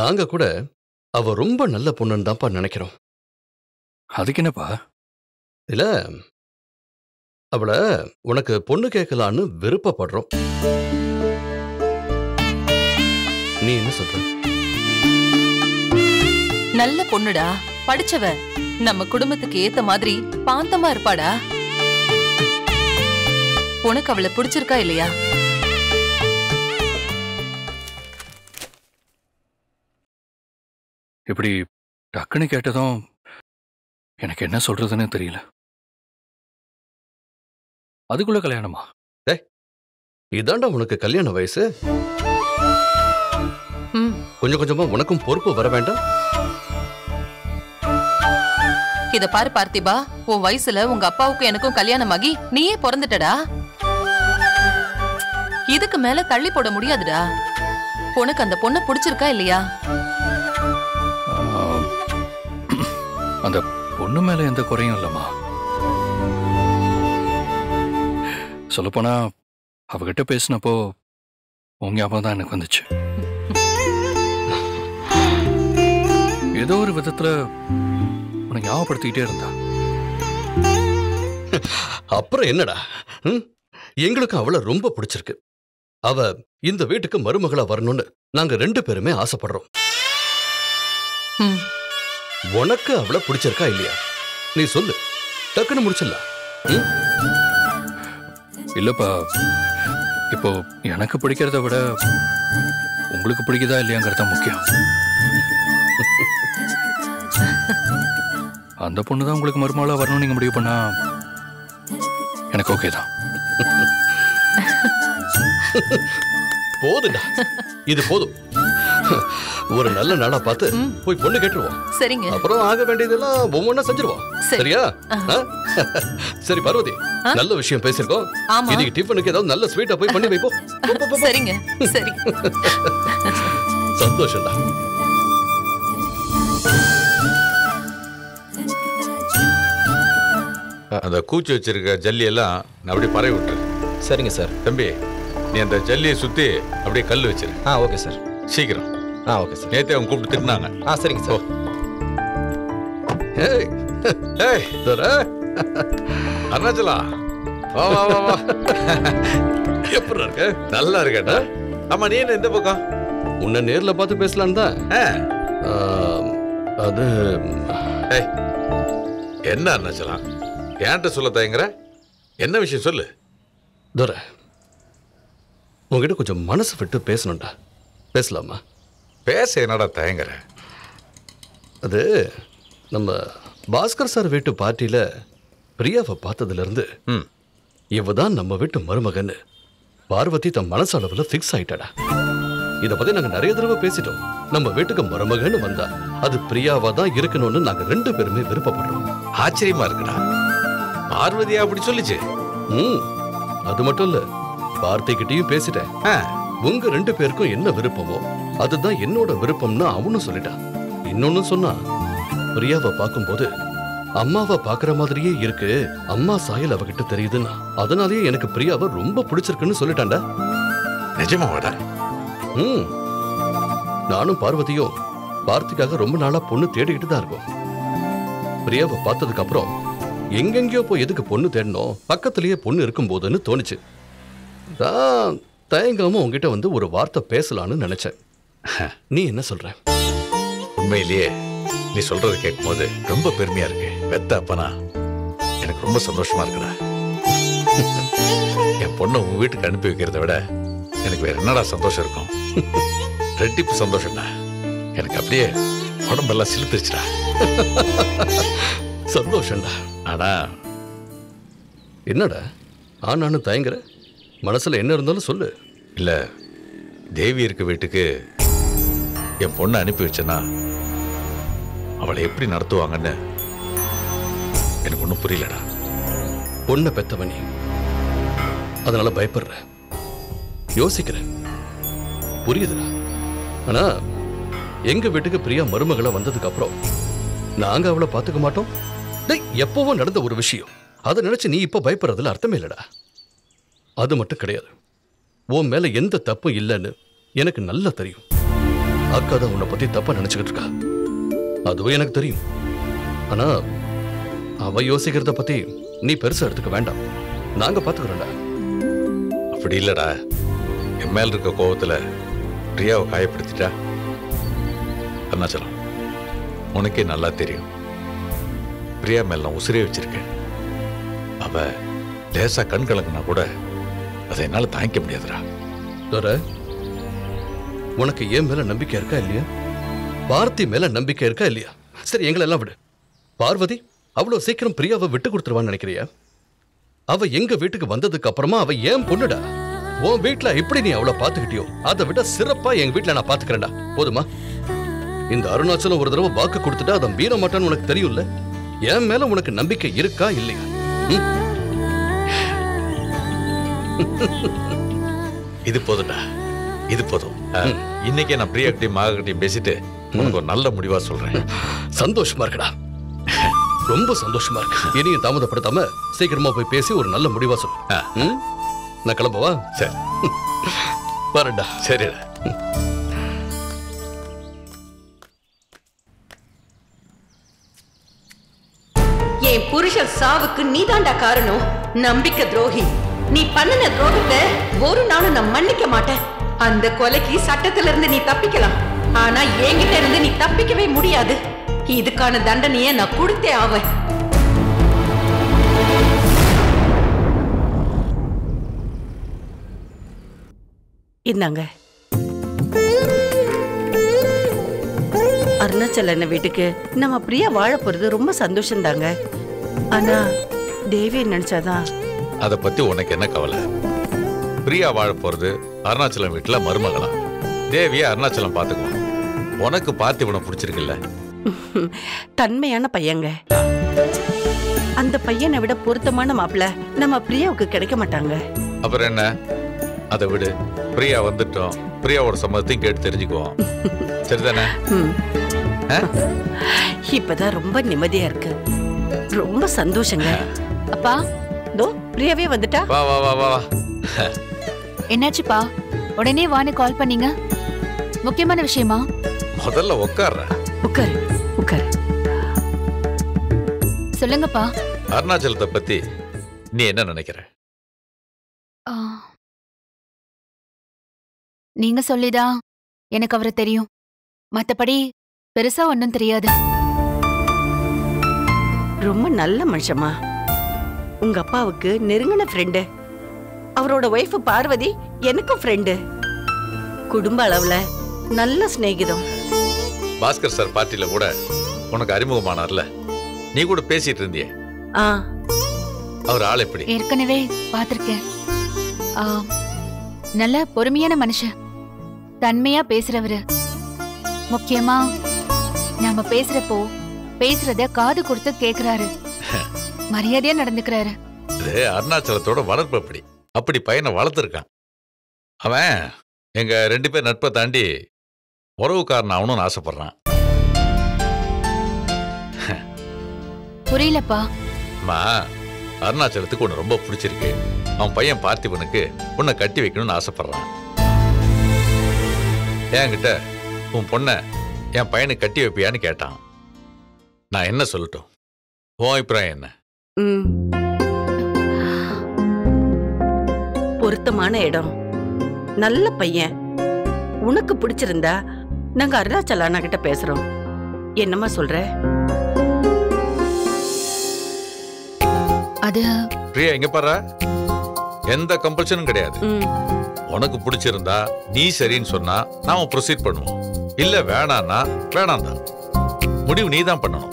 நாங்க கூட அவ ரொம்ப நல்ல பொண்ணுன்னு தான்ப்பா நினைக்கிறோம் அதுக்கு என்னப்பா இல்ல அவளை உனக்கு பொண்ணு கேட்கலான்னு விருப்பப்படுறோம் நீ என்ன சொல்ற நல்ல பொண்ணுடா படிச்சவ நம்ம குடும்பத்துக்கு ஏத்த மாதிரி பாந்தமா இருப்பாடா உனக்கு அவளை பிடிச்சிருக்கா இல்லையா இப்படி டக்குன்னு கேட்டதும் எனக்கு என்ன சொல்றதுன்னு தெரியல அதுக்குள்ள கல்யாணமா இதாண்டா உனக்கு கல்யாண வயசு ம் கொஞ்சம் கொஞ்சமா உனக்கும் பொறுப்பு வர வேண்டாம் இத பாரு பார்த்திபா உன் வயசுல உங்க அப்பாவுக்கும் எனக்கும் கல்யாணமாகி நீயே பிறந்துட்டடா இதுக்கு மேல தள்ளி போட முடியாதுடா உனக்கு அந்த பொண்ணை பிடிச்சிருக்கா இல்லையா ஆம். அந்த பொண்ணு மேல எந்த குறையும் இல்லம்மா சொல்லப்போனா அவகிட்ட பேசினப்போ உன் ஞாபகம் தான் எனக்கு வந்துச்சு ஏதோ ஒரு விதத்துல உன்னை ஞாபகப்படுத்திக்கிட்டே இருந்தா அப்புறம் என்னடா ம்? எங்களுக்கு அவளை ரொம்ப பிடிச்சிருக்கு அவ இந்த வீட்டுக்கு மருமகளா வரணும்னு நாங்க ரெண்டு பேருமே ஆசைப்படுறோம் ம். உனக்கு அவளை பிடிச்சிருக்கா இல்லையா நீ சொல்லு டக்குன்னு முடிச்சிடலாம் ம்? இல்லப்பா இப்போ எனக்கு பிடிக்கிறத விட உங்களுக்கு பிடிக்குதா இல்லையாங்கிறது தான் முக்கியம் அந்த பொண்ணு தான் உங்களுக்கு மருமகளா வரணும்னு நீங்க முடிவு பண்ணா எனக்கு ஓகே தான் போதுடா இது போதும் ஒரு நல்ல நாளா பார்த்து ம். போய் பொண்ணு கேட்டுருவோம் சரிங்க அப்புறம் ஆக வேண்டியதெல்லாம் ஒவ்வொன்றா செஞ்சிருவோம் சரி. சரியா ஆ. ஆ? சரி பார்வதி ஆ? நல்ல விஷயம் பேசிருக்கோம் ஆமா இதுக்கு டிஃபனுக்கு ஏதாவது நல்ல ஸ்வீட்டா போய் பண்ணி வைப்போம் போ, போ, போ, போ. சரிங்க சரி சந்தோஷம்டா அந்த கூச்சி வச்சிருக்க ஜல்லி எல்லாம் நான் அப்படியே பரவி விட்டுரு சரிங்க சார் தம்பி நீ அந்த ஜல்லியை சுத்தி அப்படியே கல் வச்சிரு ஆ ஓகே சார் சீக்கிரம் ஆ ஓகே சார் நேத்தே அவங்க கூப்பிட்டு திட்டினாங்க ஆ சரிங்க சார் ஏய் ஏய் தர அருணாச்சலா வா வா வா வா எப்படி இருக்க நல்லா இருக்கேடா ஆமா நீ என்ன இந்த பக்கம் உன்னை நேர்ல பார்த்து பேசலான்னு தான் ஆ, ஆம், அது ஏய் என்ன அருணாச்சலா ஏன்ட்ட சொல்ல தயங்குற என்ன விஷயம் சொல்லு துர உங்ககிட்ட கொஞ்சம் மனசு விட்டு பேசணும்டா பேசலாமா பேச என்னடா தயங்குற அது நம்ம பாஸ்கர் சார் வீட்டு பார்ட்டியில பிரியாவை பார்த்ததுல இருந்து ம் இவ தான் நம்ம வீட்டு மருமகன்னு பார்வதி தன் மனசளவுல ஃபிக்ஸ் ஆயிட்டாடா இத பத்தி நாங்க நிறைய தடவை பேசிட்டோம் நம்ம வீட்டுக்கு மருமகன்னு வந்தா அது பிரியாவா தான் இருக்கணும்னு நாங்க ரெண்டு பேருமே விருப்பப்படுறோம் ஆச்சரியமா இருக்குடா பார்வதியா அப்படி சொல்லுச்சு ம் அது மட்டும் இல்ல பார்த்திகிட்டயும் பேசிட்டேன் ஆ, உங்க ரெண்டு பேருக்கும் என்ன விருப்பமோ அதுதான் என்னோட விருப்பம்னு அவனும் சொல்லிட்டான் இன்னொன்னு சொன்னா பிரியாவை பார்க்கும்போது அம்மாவை பார்க்குற மாதிரியே இருக்கு அம்மா சாயல் அவகிட்ட தெரியுதுன்னா அதனாலேயே எனக்கு பிரியாவை ரொம்ப பிடிச்சிருக்குன்னு சொல்லிட்டான்டா நிஜமாவாடா ம் நானும் பார்வதியும் பார்த்திக்காக ரொம்ப நாளா பொண்ணு தேடிக்கிட்டு தான் இருக்கோம் பிரியாவை பார்த்ததுக்கு அப்புறம் எங்கெங்கேயோ போய் எதுக்கு பொண்ணு தேடணும் பக்கத்திலேயே பொண்ணு இருக்கும் போதுன்னு தோணுச்சு தான் தயங்காம உங்ககிட்ட வந்து ஒரு வார்த்தை பேசலான்னு நினைச்சேன் நீ என்ன சொல்ற உண்மையிலேயே நீ சொல்றதை கேட்கும்போது ரொம்ப பெருமையா இருக்கு பெத்த அப்பனா எனக்கு ரொம்ப சந்தோஷமா இருக்குடா என் பொண்ணை உன் வீட்டுக்கு அனுப்பி வைக்கிறத விட எனக்கு வேற என்னடா சந்தோஷம் இருக்கும் ரெட்டிப்பு சந்தோஷம்டா எனக்கு அப்படியே உடம்பெல்லாம் சிலுத்துருச்சுடா சந்தோஷம்டா ஆனா என்னடா ஆனான்னு தயங்குற மனசுல என்ன இருந்தாலும் சொல்லு இல்ல தேவி இருக்க வீட்டுக்கு என் பொண்ணை அனுப்பி வச்சேன்னா அவளை எப்படி நடத்துவாங்கன்னு எனக்கு ஒன்றும் புரியலடா பொண்ணை பெத்தவ நீ அதனால பயப்படுற யோசிக்கிற புரியுதுடா ஆனா எங்க வீட்டுக்கு பிரியா மருமகளா வந்ததுக்கு அப்புறம் நாங்க அவளை பார்த்துக்க மாட்டோம் டேய் எப்பவோ நடந்த ஒரு விஷயம் அதை நினைச்சு நீ இப்ப பயப்படுறதுல அர்த்தமே இல்லடா அது மட்டும் கிடையாது உன் மேல எந்த தப்பும் இல்லைன்னு எனக்கு நல்லா தெரியும் அக்கா தான் உன்னை பத்தி தப்பா நினைச்சுக்கிட்டு இருக்கா அதுவும் எனக்கு தெரியும் ஆனா அவ யோசிக்கிறத பத்தி நீ பெருசா எடுத்துக்க வேண்டாம் நாங்க பாத்துக்கிறோம்டா அப்படி இல்லடா என் மேல இருக்க கோவத்துல பிரியாவை காயப்படுத்திட்டா அருணாச்சலம் உனக்கே நல்லா தெரியும் பிரியா மேல நான் உசிரே வச்சிருக்கேன் அவ லேசா கண் கலங்கினா கூட அதை என்னால தாங்கிக்க முடியாதுடா தோர உனக்கு ஏன் மேல நம்பிக்கை இருக்கா இல்லையா பார்த்தி மேல நம்பிக்கை இருக்கா இல்லையா சரி எங்களை எல்லாம் விடு பார்வதி அவ்வளவு சீக்கிரம் பிரியாவை விட்டு கொடுத்துருவான்னு நினைக்கிறியா அவ எங்க வீட்டுக்கு வந்ததுக்கு அப்புறமா அவ ஏன் பொண்ணுடா உன் வீட்ல எப்படி நீ அவளை பாத்துக்கிட்டியோ அதை விட சிறப்பா எங்க வீட்ல நான் பாத்துக்கிறேன்டா போதுமா இந்த அருணாச்சலம் ஒரு தடவை வாக்கு கொடுத்துட்டா அதை மீற மாட்டான்னு உனக்கு தெரியும்ல என் மேல உனக்கு நம்பிக்கை இருக்கா இல்லையா ம்? இது போதும்டா இது போதும் அஹ், இன்னைக்கே நான் பிரியா கிட்டையும் மகா கிட்டையும் பேசிட்டு உனக்கு ஒரு நல்ல முடிவா சொல்றேன் சந்தோஷமா இருக்குடா ரொம்ப சந்தோஷமா இருக்கு இனியும் தாமதப்படுத்தாம சீக்கிரமா போய் பேசி ஒரு நல்ல முடிவா சொல்லு ஆ. ம்? நான் கிளம்பவா சரி வரேன்டா சரிடா என் புருஷன் சாவுக்கு நீதாண்டா காரணம் நம்பிக்கை துரோகி நீ பண்ணின துரோகத்தை ஒரு நாளும் நான் மன்னிக்க மாட்டேன் அந்த கொலைக்கு சட்டத்துல இருந்து நீ தப்பிக்கலாம் ஆனா என்கிட்ட இருந்து நீ தப்பிக்கவே முடியாது இதுக்கான தண்டனையை நான் கொடுத்தே ஆவேன் இந்தாங்க அருணாச்சலன வீட்டுக்கு நம்ம பிரியா வாழ போறது ரொம்ப சந்தோஷம் தாங்க ஆனா தேவியை நினைச்சாதான் அதை பத்தி உனக்கு என்ன கவலை பிரியா வாழ போறது அருணாச்சலம் வீட்டுல மருமகளாம் தேவியை அருணாச்சலம் பாத்துக்குவோம் உனக்கு பார்த்திபனை பிடிச்சிருக்குல்ல தன்மையான பையங்க அந்த பையனை விட பொருத்தமான மாப்பிள்ள நம்ம பிரியாவுக்கு கிடைக்க மாட்டாங்க அப்புறம் என்ன அதை விடு பிரியா வந்துட்டோம் பிரியாவோட சம்மதத்தையும் கேட்டு தெரிஞ்சுக்குவோம் சரிதானே ம். ஆ? இப்பதான் ரொம்ப நிம்மதியா இருக்கு ரொம்ப சந்தோஷங்க அப்பா தோ பிரியாவே வந்துட்டா வா வா வா வா வா என்னாச்சுப்பா உடனே வான்னு கால் பண்ணீங்க முக்கியமான விஷயமா முதல்ல உட்கார்ற உட்காரு உட்காரு சொல்லுங்கப்பா அருணாச்சலத்தை பத்தி நீ என்ன நினைக்கிற ஆ. நீங்க சொல்லிதான் எனக்கு அவரை தெரியும் மத்தபடி பெருசா ஒன்றும் தெரியாது ரொம்ப நல்ல மனுஷமா உங்க அப்பாவுக்கு நெருங்கின ஃப்ரெண்டு அவரோட ஒய்ஃப் பார்வதி எனக்கும் ஃப்ரெண்டு குடும்ப அளவுல நல்ல சிநேகிதம் பாஸ்கர் சார் பார்ட்டில கூட உனக்கு அறிமுகமானார்ல நீ கூட பேசிட்டு இருந்தியே ஆ அவர் ஆள் எப்படி ஏற்கனவே பார்த்திருக்கேன் ஆ, நல்ல பொறுமையான மனுஷன் தன்மையா பேசுறவரு முக்கியமா நாம பேசுறப்போ பேசுறத காது கொடுத்து கேக்குறாரு மரியாதையா நடந்துக்கிறாரு இது அருணாச்சலத்தோட வளர்ப்பு அப்படி அப்படி பையனை வளர்த்துருக்கான் அவன் எங்க ரெண்டு பேர் நட்பை தாண்டி உறவுக்காரன் ஆகணும்னு ஆசைப்படுறான் புரியலப்பா அம்மா அருணாச்சலத்துக்கு உன்னை ரொம்ப பிடிச்சிருக்கு அவன் பையன் பார்த்திபனுக்கு உன்னை கட்டி வைக்கணும்னு ஆசைப்படுறான் என்கிட்ட உன் பொண்ணை என் பையனுக்கு கட்டி வைப்பியான்னு கேட்டான் நான் என்ன சொல்லட்டும் உன் அபிப்பிராயம் என்ன ம். பொருத்தமான இடம் நல்ல பையன் உனக்கு பிடிச்சிருந்தா நாங்க அருணாச்சல அண்ணா கிட்ட பேசுறோம் என்னம்மா சொல்ற அது பிரியா எங்க பாரு எந்த கம்பல்ஷனும் கிடையாது ம். உனக்கு பிடிச்சிருந்தா நீ சரின்னு சொன்னா நாம ப்ரொசீட் பண்ணுவோம் இல்ல வேணான்னா வேணாம் தான் முடிவு நீ தான் பண்ணணும்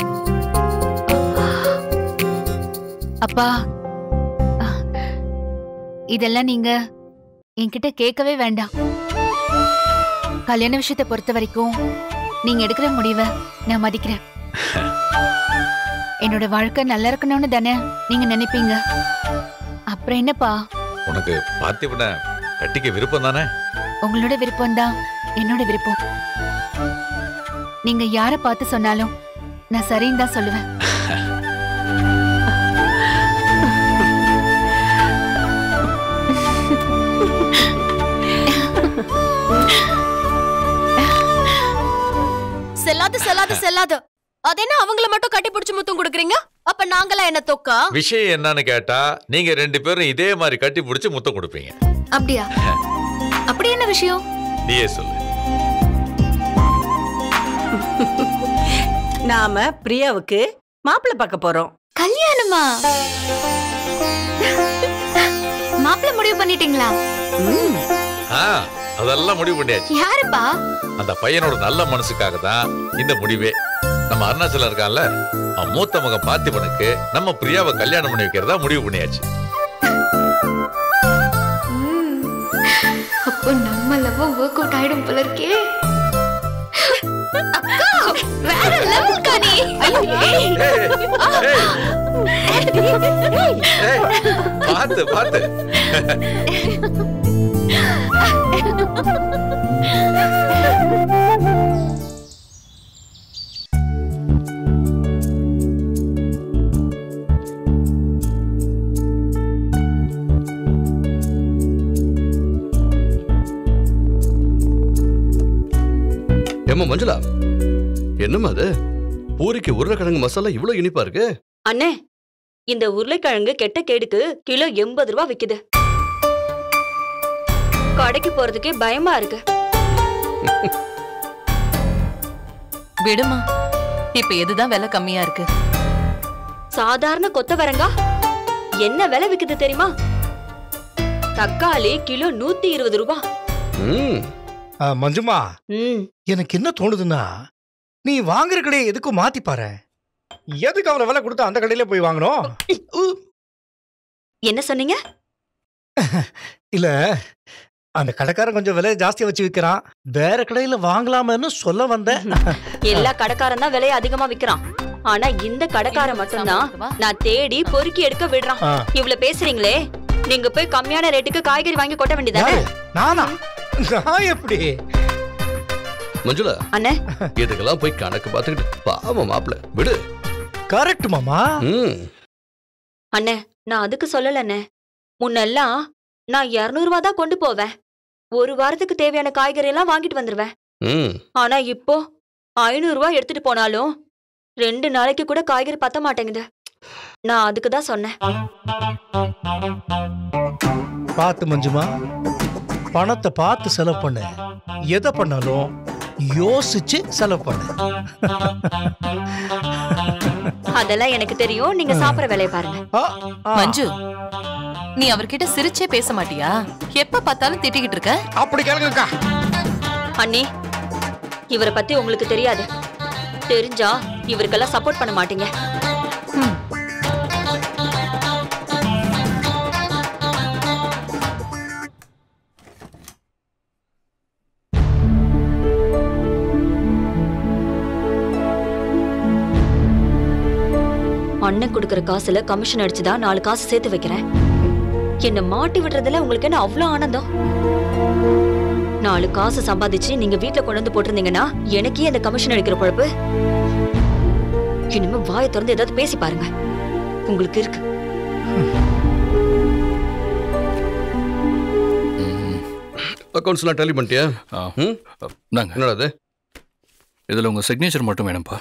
அப்பா ஆ, இதெல்லாம் நீங்க என்கிட்ட கேட்கவே வேண்டாம் கல்யாண விஷயத்தை பொறுத்த வரைக்கும் நீங்க எடுக்கிற முடிவை நான் மதிக்கிறேன் என்னோட வாழ்க்கை நல்லா இருக்கணும்னு தானே நீங்க நினைப்பீங்க அப்புறம் என்னப்பா உனக்கு பார்த்திபனை கட்டிக்க விருப்பம் தானே உங்களோட விருப்பம் தான் என்னோட விருப்பம் நீங்க யார பார்த்து சொன்னாலும் நான் சரின்னு தான் சொல்லுவேன் செல்லாது செல்லாது செல்லாது அது என்ன அவங்கள மட்டும் கட்டி பிடிச்சு முத்தம் கொடுக்குறீங்க அப்ப நாங்களா என்ன தொக்கா விஷயம் என்னன்னு கேட்டா நீங்க ரெண்டு பேரும் இதே மாதிரி கட்டி பிடிச்சி முத்தம் கொடுப்பீங்க அப்படியா அப்படி என்ன விஷயம் நீயே சொல்லு நாம பிரியாவுக்கு மாப்பிள்ளை பார்க்க போறோம் கல்யாணமா மாப்பிள்ளை முடிவு பண்ணிட்டீங்களா ம், ஆ அதெல்லாம் முடிவு பண்ணியாச்சு யாருப்பா அந்த பையனோட நல்ல மனசுக்காக தான் இந்த முடிவே நம்ம அருணாச்சலம் இருக்கான்ல அவன் மூத்த மகன் பார்த்திபனுக்கு நம்ம பிரியாவை கல்யாணம் பண்ணி வைக்கிறதா முடிவு பண்ணியாச்சு அப்போ நம்ம லவ் ஒர்க் அவுட் ஆயிடும் போல இருக்கே அக்கா வேற லெவல் காணி ஏய், ஏய், ஏய், பார்த்து பார்த்து ஏம்மா மஞ்சுளா என்னம்மா அது பூரிக்கு உருளைக்கிழங்கு மசாலா இவ்வளவு இனிப்பா இருக்கு அண்ணே இந்த உருளைக்கிழங்கு கெட்ட கேடுக்கு கிலோ எண்பது ரூபா விக்குது கடைக்கு போறதுக்கே பயமா இருக்கு விடுமா இப்ப எதுதான் விலை கம்மியா இருக்கு சாதாரண கொத்தவரங்கா என்ன விலை விக்குது தெரியுமா தக்காளி கிலோ நூத்தி இருபது ரூபா ம் ஆ, மஞ்சுமா ம் எனக்கு என்ன தோணுதுன்னா நீ வாங்குற கடையை எதுக்கும் மாத்தி பாரு எதுக்கு அவனை விலை கொடுத்து அந்த கடையில போய் வாங்கணும் என்ன சொன்னீங்க இல்ல அந்த கடைக்காரன் கொஞ்சம் விலை ஜாஸ்தியா வச்சு விற்கிறான் வேற கடையில வாங்கலாமன்னு சொல்ல வந்தேன் எல்லா கடைக்காரன் தான் விலையை அதிகமா விக்கிறான் ஆனா இந்த கடைக்காரன் மட்டும்தான் நான் தேடி பொறுக்கி எடுக்க விடுறான் ஆ, இவ்வளவு பேசுறீங்களே நீங்க போய் கம்மியான ரேட்டுக்கு காய்கறி வாங்கி கொட்ட வேண்டியதானே யாரு? நானா நான் எப்படி மஞ்சுளா அண்ணே இதுக்கெல்லாம் போய் கணக்கு பார்த்துக்கிட்டு பாவம் மாப்பிள விடு கரெக்ட் மாமா ம் அண்ணே நான் அதுக்கு சொல்லலண்ணே முன்னெல்லாம் நான் 200 ரூபா தான் கொண்டு போவேன் ஒரு வாரத்துக்கு தேவையான காய்கறி எல்லாம் வாங்கிட்டு வந்துருவேன் ம் ஆனா இப்போ 500 ரூபாய் எடுத்துட்டு போனாலும் ரெண்டு நாளைக்கு கூட காய்கறி பத்த மாட்டேங்குது நான் அதுக்கு தான் சொன்னேன் பார்த்து மஞ்சுமா பணத்தை பார்த்து செலவு பண்ணு எதை பண்ணாலும் யோசிச்சு செலவு பண்ணு அதெல்லாம் எனக்கு தெரியும் நீங்க சாப்பிடுற வேலையை பாருங்க ஆ, ஆ, மஞ்சு நீ அவர்கிட்ட சிரிச்சே பேச மாட்டியா எப்ப பார்த்தாலும் திட்டிக்கிட்டு இருக்க அப்படி கேளுங்கக்கா அண்ணி இவரை பத்தி உங்களுக்கு தெரியாது தெரிஞ்சா இவருக்கெல்லாம் சப்போர்ட் பண்ண மாட்டீங்க அண்ணன் கொடுக்கற காசுல கமிஷன் அடிச்சுதான் நாலு காசு சேர்த்து வைக்கிறேன் என்ன மாட்டி விடுறதுல உங்களுக்கு என்ன அவ்வளவு ஆனந்தம் நாலு காசு சம்பாதிச்சு நீங்க வீட்ல கொண்டு வந்து போட்டிருந்தீங்கன்னா எனக்கே அந்த கமிஷன் அடிக்கிற பொழப்பு இனிமே வாயை திறந்து ஏதாவது பேசி பாருங்க உங்களுக்கு இருக்கு அக்கௌண்ட்ஸ்லாம் டேலி பண்ணிட்டியா ஆ ம் நாங்க என்னடா அது இதில் உங்கள் சிக்னேச்சர் மட்டும் வேணும்ப்பா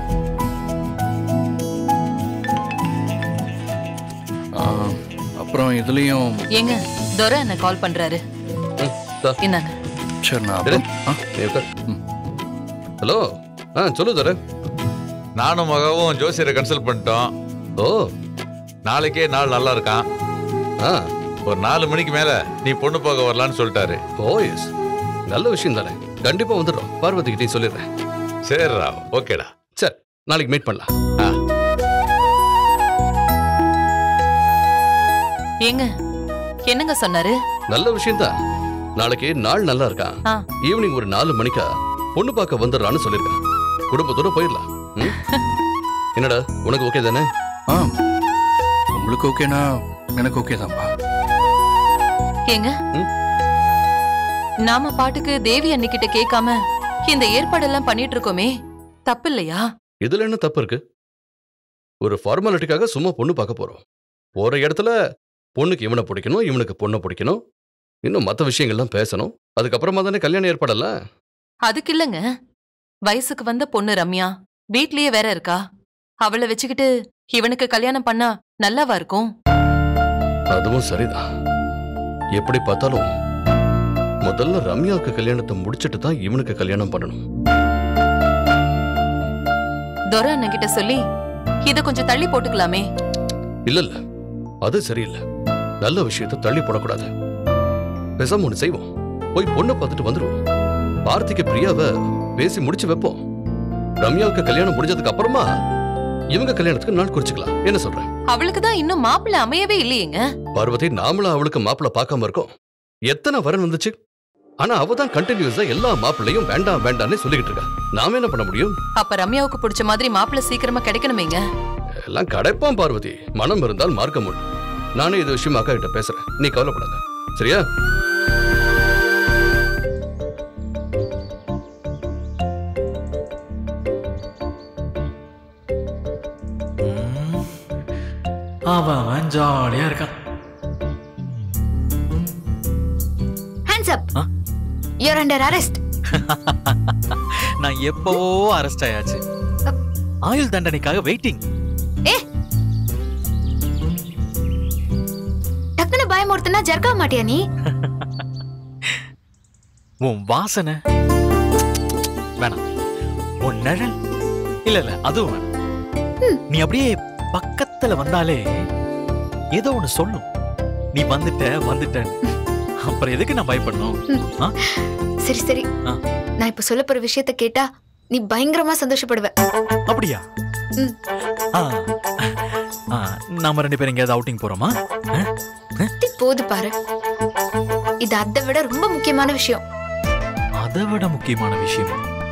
ஆ, அப்புறம் இதுலேயும் ஏங்க துரை என்ன கால் பண்றாரு ம் தா இந்தாங்க சரி நான் அப்புறம் ஆ நீ உட்கார் ம். ஹலோ ஆ சொல்லு தர நானும் மகவும் ஜோசியரை கன்சல்ட் பண்ணிட்டோம் ஓ நாளைக்கே நாள் நல்லா இருக்கான் ஆ ஒரு நாலு மணிக்கு மேல நீ பொண்ணு பார்க்க வரலான்னு சொல்லிட்டாரு ஓ எஸ் நல்ல விஷயம் தானே கண்டிப்பா வந்துடுறோம் பார்வதிக்கிட்டையும் சொல்லிடுறேன் சரிடா ஓகேடா சரி நாளைக்கு மீட் பண்ணலாம் ஏங்க என்னங்க சொன்னாரு நல்ல விஷயம்தான் நாளைக்கு நாள் நல்லா இருக்கான் ஆ. ஈவினிங் ஒரு நாலு மணிக்கா பொண்ணு பார்க்க வந்துடுறான்னு சொல்லியிருக்கான் குடும்பத்தோட போயிடலாம் ம்? என்னடா உனக்கு ஓகே தானே ஆ உங்களுக்கு ஓகேனா எனக்கு ஓகே தான்ப்பா ஏங்க ம்? நாம பாட்டுக்கு தேவி அன்னிக்கிட்ட கேட்காம இந்த ஏற்பாடெல்லாம் பண்ணிட்டு இருக்கோமே தப்பு இல்லையா இதுல என்ன தப்பு இருக்கு ஒரு ஃபார்மாலிட்டிக்காக சும்மா பொண்ணு பார்க்க போறோம் போற இடத்துல பொண்ணுக்கு இவனை பிடிக்கணும் இவனுக்கு பொண்ணை பிடிக்கணும் இன்னும் மற்ற விஷயங்கள்லாம் பேசணும் அதுக்கப்புறமா தானே கல்யாணம் ஏற்பாடல்ல அதுக்கு இல்லைங்க வயசுக்கு வந்த பொண்ணு ரம்யா வீட்லயே வேற இருக்கா அவளை வச்சுக்கிட்டு இவனுக்கு கல்யாணம் பண்ணா நல்லாவா இருக்கும் அதுவும் சரிதான் எப்படி பார்த்தாலும் முதல்ல ரம்யாவுக்கு கல்யாணத்தை முடிச்சிட்டு தான் இவனுக்கு கல்யாணம் பண்ணணும் துரை அண்ணன் கிட்ட சொல்லி இத கொஞ்சம் தள்ளி போட்டுக்கலாமே இல்ல இல்ல அது சரியில்லை நல்ல விஷயத்தை தள்ளி போடக்கூடாது பேசாம ஒண்ணு செய்வோம் போய் பொண்ணை பார்த்துட்டு வந்துருவோம் பார்த்திக்கு பிரியாவை பேசி முடிச்சு வைப்போம் ரம்யாவுக்கு கல்யாணம் முடிஞ்சதுக்கு அப்புறமா இவங்க கல்யாணத்துக்கு நாள் குறிச்சுக்கலாம் என்ன சொல்றேன் அவளுக்கு தான் இன்னும் மாப்பிள்ளை அமையவே இல்லையேங்க பார்வதி நாமளும் அவளுக்கு மாப்பிள்ளை பார்க்காம இருக்கோம் எத்தனை வரன் வந்துச்சு ஆனா அவ தான் கண்டினியூஸா எல்லா மாப்பிள்ளையும் வேண்டாம் வேண்டாம்னு சொல்லிக்கிட்டு இருக்கா நாம என்ன பண்ண முடியும் அப்ப ரம்யாவுக்கு பிடிச்ச மாதிரி மாப்பிள்ளை சீக்கிரமா கிடைக்கணுமேங்க எல்லாம் கிடைப்பான் பார்வதி மனம் இருந்தால் மார்க்கம் உண்டு நானே இது விஷயமா அக்கா கிட்ட பேசுறேன் நீ கவலைப்படாத சரியா அவன் அவன் ஜாலியா இருக்கான் hands up you're under arrest நான் எப்பவோ அரெஸ்ட் ஆயாச்சு ஆயுள் தண்டனைக்காக வெயிட்டிங் ஏ டக்குனு பயமுறுத்துனா ஜர்க்கா மாட்டியா நீ உன் வாசனை வேணாம் உன் நிழல் இல்ல இல்ல அதுவும் வேணாம் நீ அப்படியே பக்கத்துல வந்தாலே ஏதோ ஒண்ணு சொல்லும் நீ வந்துட்ட வந்துட்ட அப்புறம் எதுக்கு நான் பயப்படணும் ஆ? சரி சரி ஆ. நான் இப்ப சொல்ல போற விஷயத்த கேட்டா நீ பயங்கரமா சந்தோஷப்படுவ அப்படியா ம். ஆ. ஆ, நாம ரெண்டு பேரும் எங்கேயாவது அவுட்டிங் போறோமா ஆ? இது போது பாரு இது அதை விட ரொம்ப முக்கியமான விஷயம் அதை விட முக்கியமான விஷயம்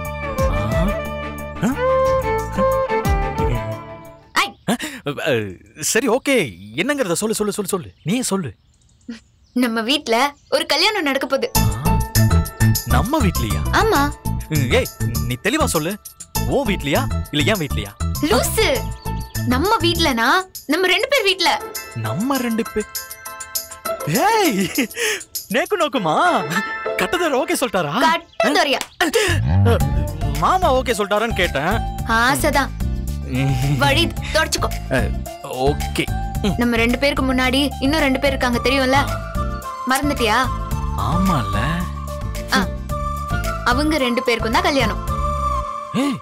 சரி ஓகே என்னங்கறத சொல்லு சொல்லு சொல்லு சொல்லு நீ சொல்லு நம்ம வீட்ல ஒரு கல்யாணம் நடக்க போகுது நம்ம வீட்லயா ஆமா ம், ஏய் நீ தெளிவா சொல்லு ஓ வீட்லயா இல்ல ஏன் வீட்லயா லூசு நம்ம வீட்லனா நம்ம ரெண்டு பேர் வீட்ல நம்ம ரெண்டு பேர் ஏய் நேக்கு நோக்குமா கட்டதர் ஓகே சொல்லிட்டாரா கட்டதொரியா மாமா ஓகே சொல்லிட்டாரான்னு கேட்டேன் ஆசைதான் வழி தொடச்சுக்கோ ஓகே நம்ம ரெண்டு பேருக்கு முன்னாடி இன்னும் ரெண்டு பேர் இருக்காங்க தெரியும்ல மறந்துட்டியா ஆமால ஆ, அவங்க ரெண்டு பேருக்கும் தான் கல்யாணம் ஏய்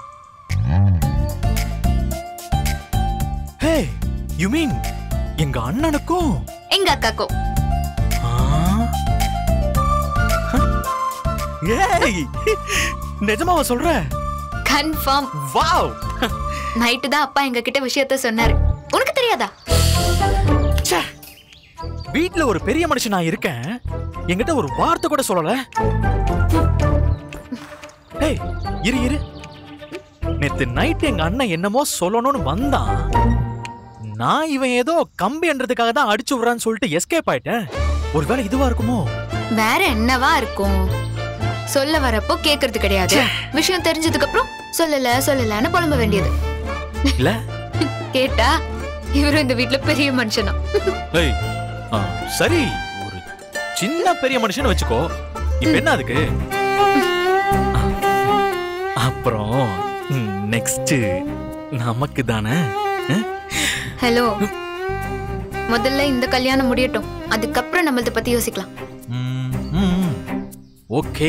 ஹே யூ மீன் எங்க அண்ணனுக்கும் எங்க அக்காக்கும் ஏய் நிஜமாவா சொல்ற கன்ஃபார்ம் வாவ் நைட்டு தான் அப்பா எங்க கிட்ட விஷயத்த சொன்னாரு உனக்கு தெரியாதா வீட்ல ஒரு பெரிய மனுஷன் நான் இருக்கேன் என்கிட்ட ஒரு வார்த்தை கூட சொல்லல ஏய் இரு இரு நேத்து நைட் எங்க அண்ணன் என்னமோ சொல்லணும்னு வந்தான் நான் இவன் ஏதோ கம்பி என்றதுக்காக தான் அடிச்சு விடுறான்னு சொல்லிட்டு எஸ்கேப் ஆயிட்டேன் ஒருவேளை இதுவா இருக்குமோ வேற என்னவா இருக்கும் சொல்ல வரப்போ கேக்குறது கிடையாது விஷயம் தெரிஞ்சதுக்கு அப்புறம் சொல்லல சொல்லலன்னு புலம்ப வேண்டியது இல்ல கேட்டா இவரும் இந்த வீட்ல பெரிய மனுஷனா ஏய் ஆ, சரி ஒரு சின்ன பெரிய மனுஷன் வச்சுக்கோ இப்ப என்ன அதுக்கு அப்புறம் நெக்ஸ்ட் நமக்கு தானே ஹலோ முதல்ல இந்த கல்யாணம் முடியட்டும் அதுக்கப்புறம் நம்மளத பத்தி யோசிக்கலாம் ஓகே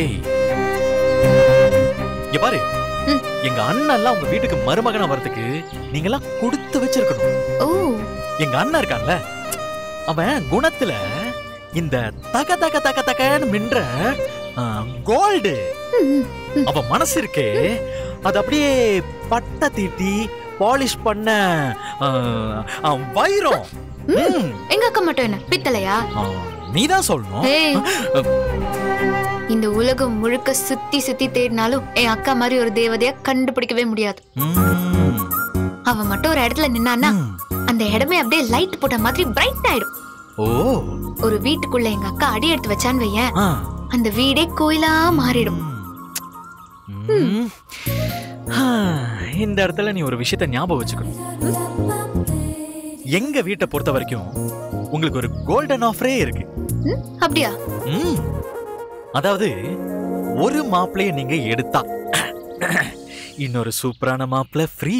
இங்க பாரு எங்க அண்ணன் எல்லாம் உங்க வீட்டுக்கு மருமகனா வரதுக்கு நீங்க எல்லாம் கொடுத்து வச்சிருக்கணும் ஓ எங்க அண்ணன் இருக்கான்ல அவன் குணத்துல இந்த தக தக தக தகன்னு மின்ற கோல்டு அவன் மனசு இருக்கே அது அப்படியே பட்டை தீட்டி பாலிஷ் பண்ண ஆ, ஆ, வைரம் ம், எங்க அக்கா மட்டும் என்ன பித்தளையா ஆ, நீதான் சொல்லணும் ஏய். இந்த உலகம் முழுக்க சுத்தி சுத்தி தேடினாலும் என் அக்கா மாதிரி ஒரு தேவதைய கண்டுபிடிக்கவே முடியாது அவ மட்டும் ஒரு இடத்துல நின்னான்னா அந்த இடமே அப்படியே லைட் போட்ட மாதிரி பிரைட் ஆயிடும் ஓ ஒரு வீட்டுக்குள்ள எங்க அக்கா அடி எடுத்து வச்சான்னு வையேன் ஆ. அந்த வீடே கோயிலா மாறிடும் ம். ஆ, இந்த இடத்துல நீ ஒரு விஷயத்த ஞாபகம் வச்சுக்கணும் எங்க வீட்டை பொறுத்த வரைக்கும் உங்களுக்கு ஒரு கோல்டன் ஆஃபரே இருக்கு ம், அப்படியா ம். அதாவது ஒரு மாப்பிளைய நீங்க எடுத்தா இன்னொரு சூப்பரான மாப்பிள்ள ஃப்ரீ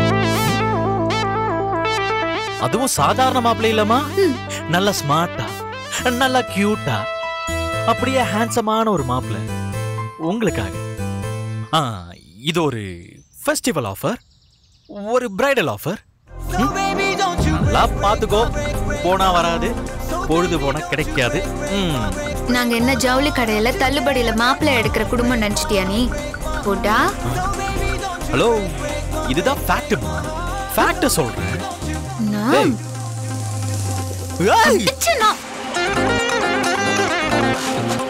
அதுவும் சாதாரண மாப்பிள்ளை இல்லம்மா நல்ல ஸ்மார்ட்டா நல்லா கியூட்டா அப்படியே ஹேண்ட்ஸமான ஒரு மாப்பிள்ளை உங்களுக்காக ஆ இது ஒரு ஃபெஸ்டிவல் ஆஃபர் ஒரு பிரைடல் ஆஃபர் நல்லா பார்த்துக்கோ போனா வராது பொழுது போனா கிடைக்காது ம் நாங்க என்ன ஜவுளி கடையில தள்ளுபடியில மாப்பிள்ளை எடுக்கிற குடும்பம் நினைச்சிட்டியா நீ போடா ஹலோ இதுதான் ஃபேக்ட்மா ஃபேக்ட் சொல்றேன் நான் ஏய். ஏய். அடிச்சு நான்